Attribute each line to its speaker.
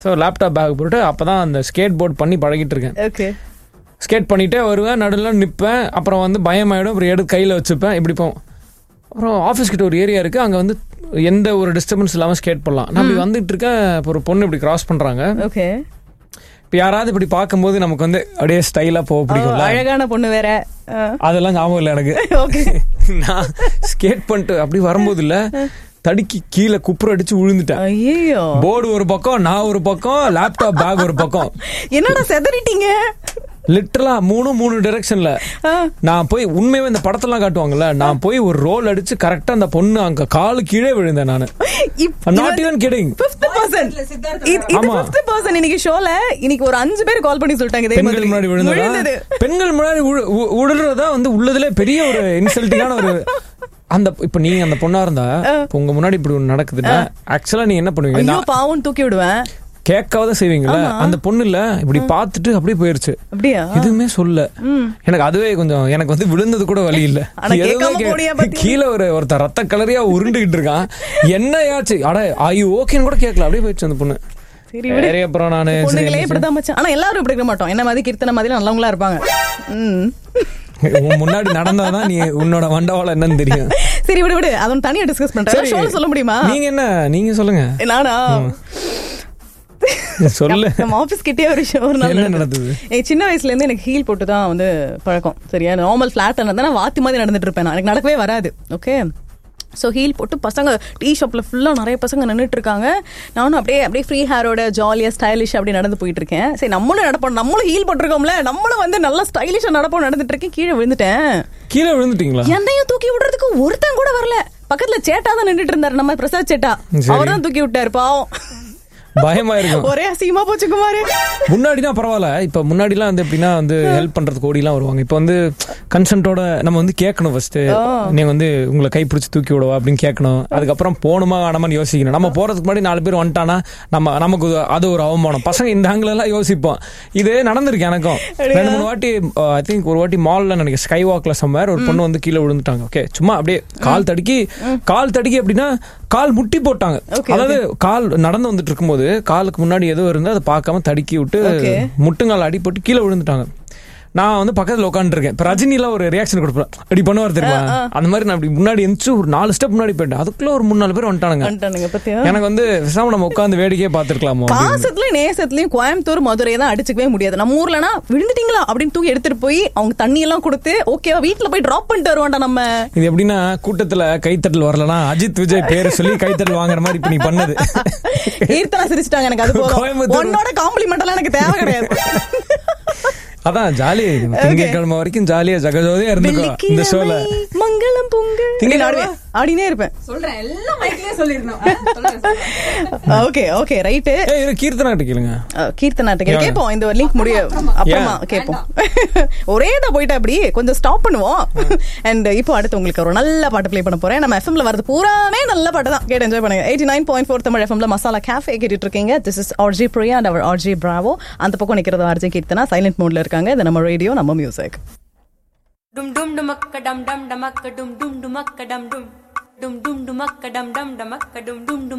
Speaker 1: So laptop bag போட்டு அப்போ தான் அந்த ஸ்கேட் போர்ட் பண்ணி பழகிட்டு இருக்கேன்
Speaker 2: ஓகே
Speaker 1: ஸ்கேட் பண்ணிட்டே வருவேன் நடுவில் நிற்பேன் அப்புறம் வந்து பயமாயிடும் அப்புறம் எடுத்து கையில் வச்சுப்பேன் இப்படி போவோம் அப்புறம் ஆஃபீஸ் கிட்ட ஒரு ஏரியா இருக்குது அங்கே வந்து எந்த ஒரு டிஸ்டர்பன்ஸ் இல்லாமல் ஸ்கேட் பண்ணலாம் நான் இப்படி வந்துட்டு இருக்கேன் இப்போ ஒரு பொண்ணு இப்படி கிராஸ் பண்ணுறாங்க
Speaker 2: ஓகே
Speaker 1: இப்போ யாராவது இப்படி பார்க்கும்போது நமக்கு வந்து அப்படியே ஸ்டைலாக போக பிடிக்கும்ல
Speaker 2: அழகான பொண்ணு வேற
Speaker 1: அதெல்லாம் ஞாபகம் இல்லை எனக்கு
Speaker 2: ஓகே
Speaker 1: நான் ஸ்கேட் பண்ணிட்டு அப்படி வரும்போது இல்ல தடுக்கி கீழே குப்புற அடிச்சு விழுந்துட்டேன்
Speaker 2: ஐயோ
Speaker 1: போர்டு ஒரு பக்கம் நான் ஒரு பக்கம் லேப்டாப் பேக் ஒரு பக்கம்
Speaker 2: என்னடா செதறிட்டீங்க
Speaker 1: லிட்டரலா மூணு மூணு டைரக்ஷன்ல
Speaker 2: ஆ.
Speaker 1: நான் போய் உண்மையாவே இந்த படத்தெல்லாம் காட்டுவாங்கல்ல நான் போய் ஒரு ரோல் அடிச்சு கரெக்டா அந்த பொண்ணு அங்க காலு கீழே விழுந்தேன் நானு
Speaker 2: இப்-
Speaker 1: not even kidding
Speaker 2: Fifth person. இது- இது
Speaker 1: ஆமா.
Speaker 2: fifth person இன்னைக்கு ஷோல இன்னைக்கு ஒரு அஞ்சு பேர் கால் பண்ணி சொல்லிட்டாங்க இதே
Speaker 1: பெண்கள்
Speaker 2: மாதிரி.
Speaker 1: முன்னாடி
Speaker 2: விழுந்தது.
Speaker 1: விழுந்ததா பெண்கள் முன்னாடி விழு- வி- விழுறதா வந்து உள்ளதுல பெரிய ஒரு இன்சல்ட்டிங்கான ஒரு அந்த இப்ப நீங்க அந்த பொண்ணா இருந்தா இப்ப உங்க முன்னாடி இப்படி ஒண்ணு நடக்குதுன்னா ஆக்சுவலா நீங்க என்ன பண்ணுவீங்க
Speaker 2: ஐயோ
Speaker 1: நான்
Speaker 2: பாவம் தூக்கி விடுவேன்
Speaker 1: கேட்காத செய்வீங்கல்ல அந்த பொண்ணு இல்ல இப்படி பார்த்துட்டு அப்படியே போயிருச்சு
Speaker 2: அப்படியா
Speaker 1: எதுவுமே சொல்ல எனக்கு அதுவே கொஞ்சம் எனக்கு வந்து விழுந்தது கூட வழி இல்ல
Speaker 2: ஆனா
Speaker 1: எதுவுமே
Speaker 2: கேட்காம
Speaker 1: கே-
Speaker 2: போனியா பாத்தியா?
Speaker 1: கீழே ஒரு ஒருத்தர் ரத்த கலரியா உருண்டுகிட்டு இருக்கான் என்னையாச்சு அட ஐயோ ஓகேன்னு கூட கேட்கல அப்படியே போயிடுச்சு அந்த பொண்ணு
Speaker 2: சரி விடு.
Speaker 1: சரி அப்புறம் நானு சரி,
Speaker 2: பொண்ணுங்களே இப்படிதான் மச்சான் ஆனா எல்லாரும் இப்படி இருக்க மாட்டோம் என்ன மாதிரி கீர்த்தனை மாதிரி நல்லவங்களா இருப்பாங்க ம்.
Speaker 1: உன் முன்னாடி நடந்தாதான் நீ உன்னோட மண்டவாளம் என்னன்னு தெரியும்
Speaker 2: சரி விடு விடு அதன் தனியா டிஸ்கஸ் பண்றேன் ஷோல சொல்ல முடியுமா
Speaker 1: நீங்க என்ன நீங்க சொல்லுங்க
Speaker 2: நானா
Speaker 1: சொல்லு
Speaker 2: நம்ம ஆபீஸ் கிட்டே ஒரு ஷோ ஒரு நாள்
Speaker 1: என்ன
Speaker 2: நடந்தது.
Speaker 1: நடந்தது
Speaker 2: ஏய், சின்ன வயசுல இருந்து எனக்கு ஹீல் போட்டு தான் வந்து பழக்கம் சரியா நார்மல் ஃபிளாட் நடந்தா நான் வாத்தி மாதிரி நடந்துட்டு இருப்பேன் நான். எனக்கு நடக்கவே வராது ஓகே ஸோ ஹீல் போட்டு பசங்க டீ ஷாப்ல ஃபுல்லா நிறைய பசங்க நின்றுட்டு இருக்காங்க நானும் அப்படியே அப்படியே ஃப்ரீ ஹேரோட ஜாலியா ஸ்டைலிஷ் அப்படி நடந்து போயிட்டு இருக்கேன் சரி நம்மளும் நடப்போம் நம்மளும் ஹீல் போட்டிருக்கோம்ல நம்மளும் வந்து நல்லா ஸ்டைலிஷா நடப்போம் நடந்துட்டு இருக்கேன் கீழே விழுந்துட்டேன்
Speaker 1: கீழே விழுந்துட்டீங்களா
Speaker 2: என்னையும் தூக்கி விடுறதுக்கு ஒருத்தன் கூட வரல பக்கத்துல சேட்டா தான் நின்றுட்டு இருந்தாரு நம்ம பிரசாத் சேட்டா
Speaker 1: சரி.
Speaker 2: அவர் தான் தூக்கி விட்டாரு பாவம்
Speaker 1: பயமா இருக்கும்
Speaker 2: ஒரே அசிங்கமா போச்சு குமாரு
Speaker 1: முன்னாடினா பரவாயில்ல இப்ப முன்னாடிலாம் வந்து எப்படின்னா வந்து ஹெல்ப் பண்றதுக்கு ஓடிலாம் வருவாங்க இப்ப வந்து கன்சென்ட்டோட நம்ம வந்து கேட்கணும் ஃபர்ஸ்ட் நீங்க வந்து உங்களை கை பிடிச்சி தூக்கி விடவா அப்படின்னு கேட்கணும் அதுக்கப்புறம் போகணுமா வேணாமான்னு யோசிக்கணும் நம்ம போறதுக்கு முன்னாடி நாலு பேர் வந்துட்டானா நம்ம நமக்கு அது- அது ஒரு அவமானம் பசங்க இந்த ஆங்கில எல்லாம் யோசிப்போம் இது நடந்திருக்கு எனக்கும் ரெண்டு மூணு வாட்டி ஐ திங்க் ஒரு வாட்டி மால்ல நினைக்கிறேன் ஸ்கை வாக்ல சம்வேர் ஒரு பொண்ணு வந்து கீழே விழுந்துட்டாங்க ஓகே சும்மா அப்படியே கால் தடுக்கி கால் தடுக்கி அப்படின்னா கால் முட்டி போட்டாங்க
Speaker 2: Okay,
Speaker 1: அதாவது கால் நடந்து வந்துட்டு இருக்கும்போது காலுக்கு முன்னாடி ஏதோ இருந்து அதை பார்க்காம தடுக்கி விட்டு
Speaker 2: Okay.
Speaker 1: முட்டுங்கால் அடிபட்டு கீழே விழுந்துட்டாங்க நான் வந்து பக்கத்துல உட்காந்துருக்கேன் இப்போ ரஜினிலாம் ஒரு ரியாக்ஷன் கொடுப்பேன் அப்படி பண்ணுவார் தெரியுமா அந்த மாதிரி நான் அப்படி முன்னாடி எந்திரிச்சு ஒரு நாலு ஸ்டெப் முன்னாடி போயிட்டேன் அதுக்குள்ள ஒரு மூணு நாலு பேர் வந்துட்டானுங்க
Speaker 2: வந்துட்டானுங்க பத்தியா
Speaker 1: எனக்கு வந்து பேசாம நம்ம உட்காந்து வேடிக்கையே பார்த்துருக்கலாமோ
Speaker 2: பாசத்துலயும் நேசத்துலயும் கோயம்புத்தூர் மதுரை தான் அடிச்சுக்கவே முடியாது நம்ம ஊர்லனா விழுந்துட்டீங்களா அப்படின்னு தூக்கி எடுத்துட்டு போய் அவங்க தண்ணி எல்லாம் கொடுத்து ஓகேவா வீட்ல போய் டிராப் பண்ணிட்டு வருவான்டா நம்ம
Speaker 1: இது எப்படின்னா கூட்டத்துல கைத்தட்டல் வரலனா அஜித் விஜய் பேரை சொல்லி கைத்தட்டல் வாங்குற மாதிரி இப்ப நீ பண்ணது
Speaker 2: கீர்த்தனா சிரிச்சிட்டாங்க எனக்கு அது போதும்
Speaker 1: கோயம்புத்தூர்.
Speaker 2: உன்னோட காம்ப்ளிமெண்ட் எல்லாம் எனக்கு தேவை கிடையாது
Speaker 1: அதான் ஜாலி திங்கட்கிழமை வரைக்கும் ஜாலியா ஜகஜோதியா இருந்துக்கோ இந்த ஷோல
Speaker 2: வெள்ளிக்கிழமை மங்களம் பொங்கல்
Speaker 1: திங்கட்கிழமை?
Speaker 2: ஆடுவேன். ஆடினே இருப்பேன்
Speaker 3: சொல்றேன் எல்லாம் மைக்லயே சொல்லிருந்தோம் சொல்றேன், சொல்றேன்.
Speaker 2: ஓகே ஓகே ரைட்டு
Speaker 1: ஏய் இரு கீர்த்தனா கிட்ட கேளுங்க
Speaker 2: கீர்த்தனாட்டுக்கு
Speaker 1: Yeah.
Speaker 2: கேட்போம் இந்த லிங்க் முடிய அப்புறமா
Speaker 1: Yeah.
Speaker 2: கேட்போம் ஒரே தான் போயிட்டு அப்படி கொஞ்சம் ஸ்டாப் பண்ணுவோம் அண்ட் இப்போ அடுத்து உங்களுக்கு ஒரு நல்ல பாட்டு ப்ளே பண்ண போறேன் நம்ம எஃப்எம்ல வரது பூராமே நல்ல பாட்டு தான் கேட்டு என்ஜாய் பண்ணுங்க eighty nine point four Tamil எஃப்எம்ல மசாலா கேஃபே கேட்டுட்டு இருக்கீங்க this is RJ Priya and our RJ Bravo அந்த பக்கம் நிக்கிறது ஆர்ஜி கீர்த்தனா சைலண்ட் மோட்ல இருக்காங்க இது நம்ம ரேடியோ நம்ம music
Speaker 3: Dum dum dumakka dum dum dumakka dum dum dumakka dum dum dum dum dumakka dum dum dumakka dum dum dum